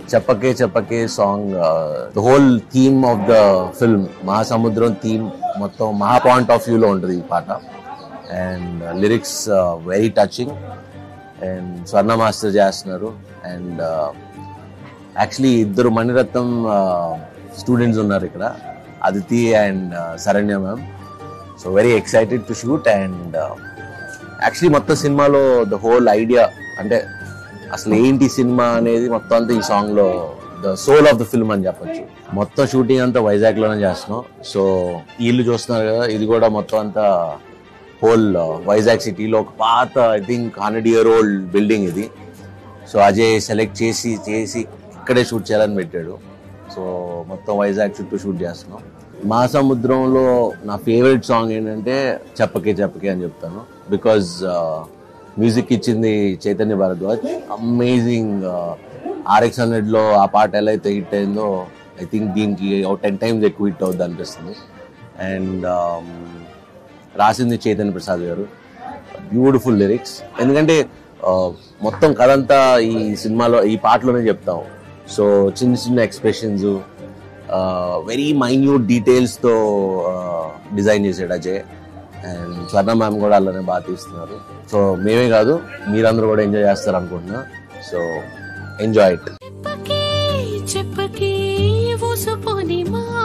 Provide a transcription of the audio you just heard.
చెప్పకే చెప్పకే song the whole theme of the film Mahasamudram theme మొత్తం మహా పాయింట్ ఆఫ్ వ్యూలో ఉంటుంది ఈ పాట and lyrics very touching and Swarna master చేస్తున్నారు అండ్ యాక్చువల్లీ ఇద్దరు మణిరత్నం స్టూడెంట్స్ ఉన్నారు ఇక్కడ Aditi and Saranya ma'am so very excited to shoot and actually మొత్తం సినిమాలో ద హోల్ ఐడియా అంటే అసలు ఏంటి సినిమా అనేది మొత్తం అంతా ఈ సాంగ్ లో the soul of the film అని చెప్పొచ్చు మొత్తం షూటింగ్ అంతా వైజాగ్ లోనే చేస్తున్నాం సో ఈ ఇల్లు చూస్తున్నారు కదా ఇది కూడా మొత్తం అంతా హోల్ వైజాగ్ సిటీలో ఒక పాత I think hundred year old building ఇది సో అజయ్ సెలెక్ట్ చేసి చేసి ఇక్కడే షూట్ చేయాలని పెట్టాడు సో మొత్తం వైజాగ్ చుట్టూ షూట్ చేస్తున్నాం మా సముద్రంలో నా ఫేవరెట్ సాంగ్ ఏంటంటే చెప్పకే చెప్పకే అని చెప్తాను బికాజ్ మ్యూజిక్ ఇచ్చింది చైతన్య భారద్వాజ్ అమేజింగ్ ఆర్ఎక్స్ హండ్రెడ్లో ఆ పాట ఎలా అయితే హిట్ అయిందో ఐ థింక్ దీనికి టెన్ టైమ్స్ ఎక్కువ హిట్ అవుద్ది అనిపిస్తుంది అండ్ రాసింది చైతన్య ప్రసాద్ గారు బ్యూటిఫుల్ లిరిక్స్ ఎందుకంటే ఆ, మొత్తం కథ అంతా ఈ సినిమాలో ఈ పాటలోనే చెప్తాం సో చిన్న చిన్న ఎక్స్ప్రెషన్స్ వెరీ మైన్యూట్ డీటెయిల్స్తో డిజైన్ చేసాడు అజయ్ అండ్ స్వర్ణ మ్యామ్ కూడా అలానే బాగా తీస్తున్నారు సో మేమే కాదు మీరందరూ కూడా ఎంజాయ్ చేస్తారు అనుకుంటున్నా సో ఎంజాయ్ ఇట్ చెప్పకే చెప్పకే ఊసుపోని మా